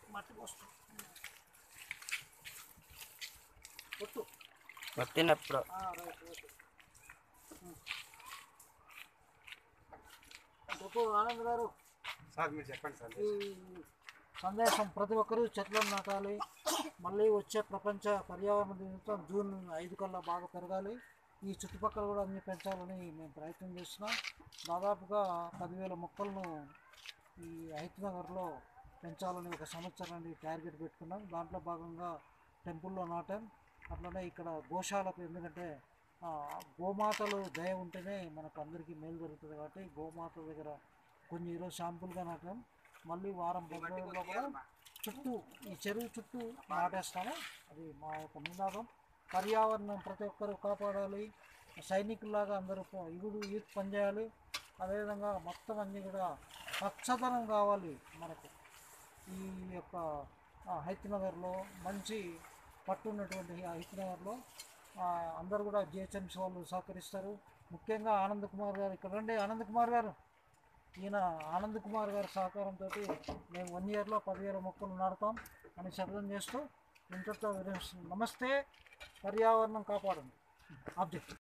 మట్టి పోస్తాం కొట్టు వచ్చినప్పుడు ఆ, రైట్ రైట్ చెప్పు ఆనంద్ గారు సార్ మీరు చెప్పండి సార్ ఈ సందేశం ప్రతి ఒక్కరూ చెట్లను నాటాలి మళ్ళీ వచ్చే ప్రపంచ పర్యావరణ దినోత్సవం జూన్ ఐదు కల్లా బాగా పెరగాలి ఈ చుట్టుపక్కల కూడా అన్ని పెంచాలని మేము ప్రయత్నం చేస్తున్నాం దాదాపుగా పదివేల మొక్కలను ఈ హైత్ నగర్లో పెంచాలని ఒక సంవత్సరాన్ని టార్గెట్ పెట్టుకున్నాం దాంట్లో భాగంగా టెంపుల్లో నాటాం అట్లనే ఇక్కడ గోశాలకు ఎందుకంటే ఆ, గోమాతలు దయ ఉంటేనే మనకు అందరికీ మేలు జరుగుతుంది కాబట్టి గోమాత దగ్గర కొన్ని ఈరోజు షాంపుల్గా నాటాం మళ్ళీ వారం పది రోజుల్లో కూడా చుట్టూ ఈ చెరువు చుట్టూ నాటేస్తాము అది మా యొక్క నినాదం పర్యావరణం ప్రతి ఒక్కరూ కాపాడాలి సైనికుల్లాగా అందరూ ప- ఇగుడు యూత్ పనిచేయాలి అదేవిధంగా మొత్తం అన్నీ కూడా పచ్చదనం కావాలి మనకు ఈ యొక్క ఆ, హైత్ నగర్లో మంచి పట్టు ఉన్నటువంటి ఈ హైత్ నగర్లో ఆ, అందరూ కూడా జిహెచ్ఎంసీ వాళ్ళు సహకరిస్తారు ముఖ్యంగా ఆనంద్ కుమార్ గారు ఇక్కడ రండి ఆనంద్ కుమార్ గారు ఈయన ఆనంద్ కుమార్ గారి సహకారంతో మేము వన్ ఇయర్లో పదివేల మొక్కలు నాటుతాం అని శబ్దం చేస్తూ ఇంతతో విరమిస్తున్నాం. నమస్తే పర్యావరణం కాపాడండి ఆబ్జెక్ట్